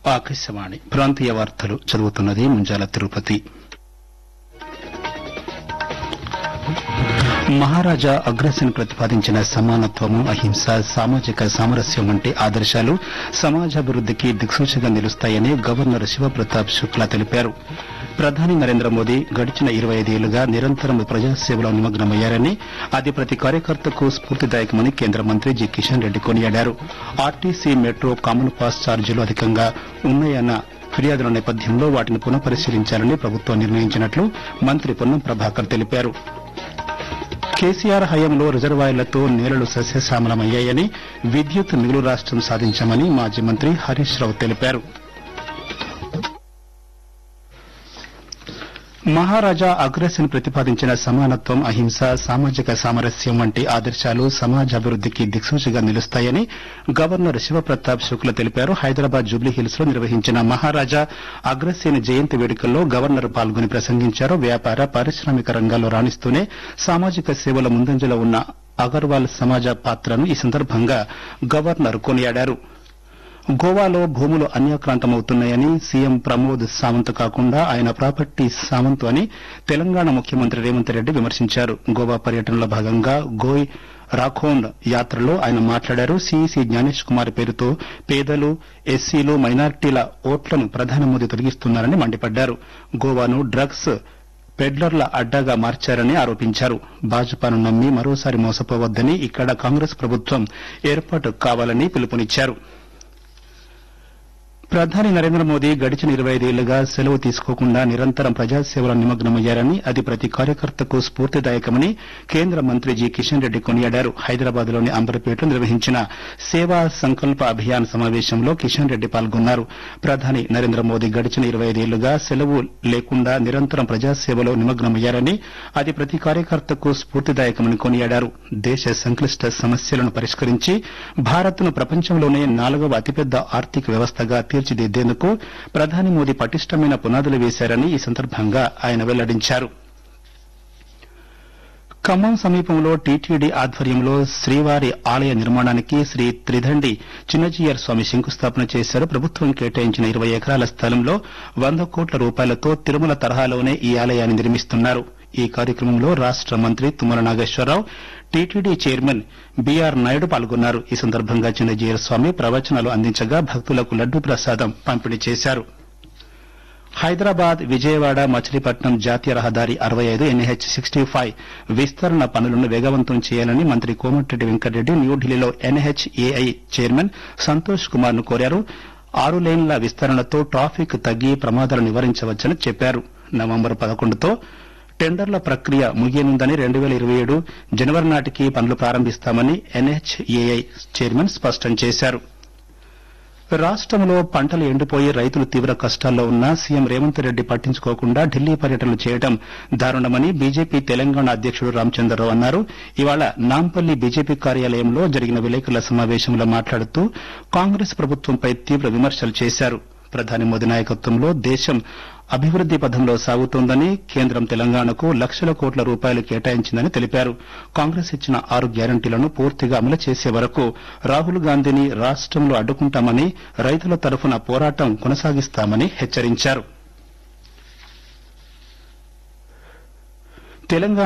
ఆకాశవాణి ప్రాంతీయ వార్తలు చదువుతున్నది ముంజాల తిరుపతి మహారాజా అగ్రసేన్ ప్రతిపాదించిన సమానత్వము అహింస సామాజిక సామరస్యం వంటి ఆదర్శాలు సమాజాభివృద్దికి దిక్సూచిగా నిలుస్తాయని గవర్నర్ శివప్రతాప్ శుక్లా తెలిపారు ప్రధాని నరేంద్ర మోదీ గడిచిన ఇరవై ఐదేళ్లుగా నిరంతరం ప్రజాసేవలో నిమగ్నమయ్యారని అది ప్రతి కార్యకర్తకు స్ఫూర్తిదాయకమని కేంద్ర మంత్రి జి కిషన్ రెడ్డి కొనియాడారు ఆర్టీసీ మెట్రో కామన్ పాస్ ఛార్జీలు అధికంగా ఉన్నాయన్న ఫిర్యాదుల నేపథ్యంలో వాటిని పునఃపరిశీలించాలని ప్రభుత్వం నిర్ణయించినట్లు మంత్రి పొన్నం ప్రభాకర్ తెలిపారు కేసీఆర్ హయాంలో రిజర్వాయర్లతో నేలలు సస్యశ్యామలమయ్యాయని విద్యుత్ మిగులు రాష్టం సాధించామని మాజీ మంత్రి హరీష్ రావు తెలిపారు మహారాజా అగ్రసేన్ ప్రతిపాదించిన సమానత్వం అహింస సామాజిక సామరస్యం వంటి ఆదర్శాలు సమాజాభివృద్దికి దిక్సూచిగా నిలుస్తాయని గవర్నర్ శివప్రతాప్ శుక్ల తెలిపారు హైదరాబాద్ జూబ్లీహిల్స్ లో నిర్వహించిన మహారాజా అగ్రసేన్ జయంతి వేడుకల్లో గవర్నర్ పాల్గొని ప్రసంగించారు వ్యాపార పారిశ్రామిక రంగాల్లో రాణిస్తూనే సామాజిక సేవల ముందంజలో ఉన్న అగర్వాల్ సమాజ పాత్రను ఈ సందర్భంగా గవర్నర్ కొనియాడారు గోవాలో భూములు అన్యాక్రాంతమవుతున్నాయని సీఎం ప్రమోద్ సావంత్ కాకుండా ఆయన ప్రాపర్టీ సావంత్ అని తెలంగాణ ముఖ్యమంత్రి రేవంత్ రెడ్డి విమర్శించారు గోవా పర్యటనలో భాగంగా గోయ్ రాఖోండ్ యాత్రలో ఆయన మాట్లాడారు సీఈసీ జ్ఞానేష్ కుమార్ పేరుతో పేదలు ఎస్సీలు మైనార్టీల ఓట్లను ప్రధాని మోదీ తొలగిస్తున్నారని మండిపడ్డారు గోవాను డ్రగ్స్ పెడ్లర్ల అడ్డాగా మార్చారని ఆరోపించారు భాజపాను నమ్మి మరోసారి మోసపోవద్దని ఇక్కడ కాంగ్రెస్ ప్రభుత్వం ఏర్పాటు కావాలని పిలుపునిచ్చారు ప్రధాని నరేంద్ర మోదీ గడిచిన ఇరవై ఐదేళ్లుగా సెలవు తీసుకోకుండా నిరంతరం ప్రజాసేవలో నిమగ్నమయ్యారని అది ప్రతి కార్యకర్తకు స్ఫూర్తిదాయకమని కేంద్ర మంత్రి జి కిషన్ రెడ్డి కొనియాడారు హైదరాబాద్ లోని అంబర్పేటలో నిర్వహించిన సేవా సంకల్ప అభియాన్ సమావేశంలో కిషన్ రెడ్డి పాల్గొన్నారు ప్రధాని నరేంద్ర మోదీ గడిచిన ఇరవై ఐదేళ్లుగా సెలవు లేకుండా నిరంతరం ప్రజాసేవలో నిమగ్నమయ్యారని అది ప్రతి కార్యకర్తకు స్ఫూర్తిదాయకమని కొనియాడారు దేశ సంక్లిష్ట సమస్యలను పరిష్కరించి భారత్ను ప్రపంచంలోనే నాలుగవ అతిపెద్ద ఆర్థిక వ్యవస్థగా తీర్చిదిద్దేందుకు ప్రధాని మోదీ పటిష్టమైన పునాదులు వేశారని ఈ సందర్భంగా ఆయన వెల్లడించారు ఖమ్మం సమీపంలో టీటీడీ ఆధ్వర్యంలో శ్రీవారి ఆలయ నిర్మాణానికి శ్రీ త్రిదండి చిన్నజీయర్ స్వామి శంకుస్థాపన చేశారు ప్రభుత్వం కేటాయించిన ఇరవై ఎకరాల స్థలంలో వంద కోట్ల రూపాయలతో తిరుమల తరహాలోనే ఈ ఆలయాన్ని నిర్మిస్తున్నారు ఈ కార్యక్రమంలో రాష్ట మంత్రి Tummala Nageswara Rao TTD chairman B R Naidu పాల్గొన్నారు ఈ సందర్భంగా చిన్నజీయర్ స్వామి ప్రవచనాలు అందించగా భక్తులకు లడ్డూ ప్రసాదం పంపిణీ చేశారు హైదరాబాద్ విజయవాడ మచిలీపట్నం జాతీయ రహదారి అరవై ఐదు ఎన్హెచ్ సిక్స్టీ ఫైవ్ విస్తరణ పనులను వేగవంతం చేయాలని మంత్రి కోమటిరెడ్డి వెంకటరెడ్డి న్యూఢిల్లీలో ఎన్హెచ్ఏఐ చైర్మన్ సంతోష్ కుమార్ ను కోరారు ఆరు లేన్ల విస్తరణతో ట్రాఫిక్ తగ్గి ప్రమాదాలు నివారించవచ్చని చెప్పారు నవంబర్ పదకొండుతో టెండర్ల ప్రక్రియ ముగియనుందని రెండు వేల ఇరవై ఏడు జనవరి నాటికి పనులు ప్రారంభిస్తామని ఎన్హెచ్ఏఐ చైర్మన్ స్పష్టం చేశారు రాష్టంలో పంటలు ఎండిపోయి రైతులు తీవ్ర కష్టాల్లో ఉన్నా సీఎం రేవంత్ రెడ్డి పట్టించుకోకుండా ఢిల్లీ పర్యటనలు చేయడం దారుణమని బీజేపీ తెలంగాణ అధ్యకుడు రామచంద్రరావు అన్నారు ఇవాళ నాంపల్లి బీజేపీ కార్యాలయంలో జరిగిన విలేకరుల సమావేశంలో మాట్లాడుతూ కాంగ్రెస్ ప్రభుత్వంపై తీవ్ర విమర్శలు చేశారు ప్రధాని మోదీ నాయకత్వంలో దేశం అభివృద్ది పథంలో సాగుతోందని కేంద్రం తెలంగాణకు లక్షల కోట్ల రూపాయలు కేటాయించిందని తెలిపారు కాంగ్రెస్ ఇచ్చిన ఆరు గ్యారంటీలను పూర్తిగా అమలు చేసే వరకు రాహుల్ గాంధీని రాష్టంలో అడ్డుకుంటామని రైతుల తరఫున పోరాటం కొనసాగిస్తామని హెచ్చరించారు తెలంగాణ